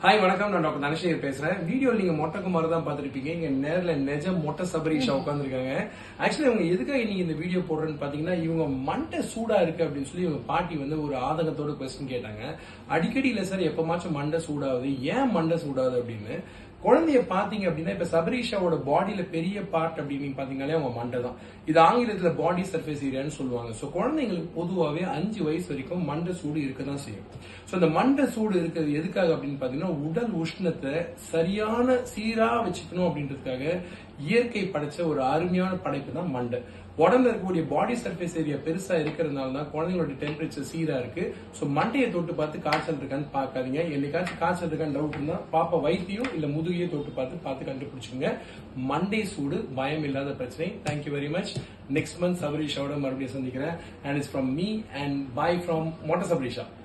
hi வணக்கம் நான் doctor Dhanasekar பேசுறேன் வீடியோ நீங்க மொட்டை குமார் தான் பார்த்திருப்பீங்க இங்க நேர்ல நெஜ மொட்டை சபரீஷா உட்காந்துருக்காங்க ஆக்சுவலி இவங்க எதுக்காக நீங்க இந்த வீடியோ போடுறேன்னு பாத்தீங்கன்னா இவங்க மண்டை சூடா இருக்கு அப்படின்னு சொல்லி இவங்க பாட்டி வந்து ஒரு ஆதங்கத்தோட கொஸ்டின் கேட்டாங்க அடிக்கடி இல்ல சார் எப்பமாச்சும் மண்டை சூடாகுது ஏன் மண்டை சூடாகுது அப்படின்னு குழந்தைய பாத்தீங்க அப்படின்னா இப்ப சபரீஷாவோட பாடியில பெரிய பார்ட் அப்படின்னு பாத்தீங்கன்னாலே அவங்க மண்டை தான் இது ஆங்கிலத்துல பாடி சர்ஃபேஸ் ஏரியான்னு சொல்லுவாங்க சோ குழந்தைங்களுக்கு பொதுவாவே அஞ்சு வயசு வரைக்கும் மண்டை சூடு இருக்கதான் செய்யும் சோ இந்த மண்டை சூடு இருக்கிறது எதுக்காக அப்படின்னு பாத்தீங்கன்னா உடல் உஷ்ணத்தை சரியான சீரா வச்சுக்கணும் அப்படின்றதுக்காக இயற்கை படைச்ச ஒரு அருமையான படைப்பு தான் மண்டை உடம்புல இருக்கக்கூடிய பாடி சர்ஃபேஸ் ஏரியா பெருசா இருக்கிறதுனால தான் குழந்தைங்களோட டெம்பரேச்சர் சீரா இருக்கு சோ மண்டையை தொட்டு பார்த்து காய்ச்சல் இருக்கான்னு பார்க்காதீங்க என்னைக்காச்சும் காய்ச்சல் இருக்கான்னு டவுட் இருந்தா பாப்பா வைத்தியம் இல்ல முதுகையை தொட்டு பார்த்து பார்த்து கண்டுபிடிச்சுங்க மண்டை சூடு பயம் இல்லாத பிரச்சனை thank you very much next month சபரீஷாவோட மறுபடியும் சந்திக்கிறேன் and it's from me and bye from motor சபரீஷா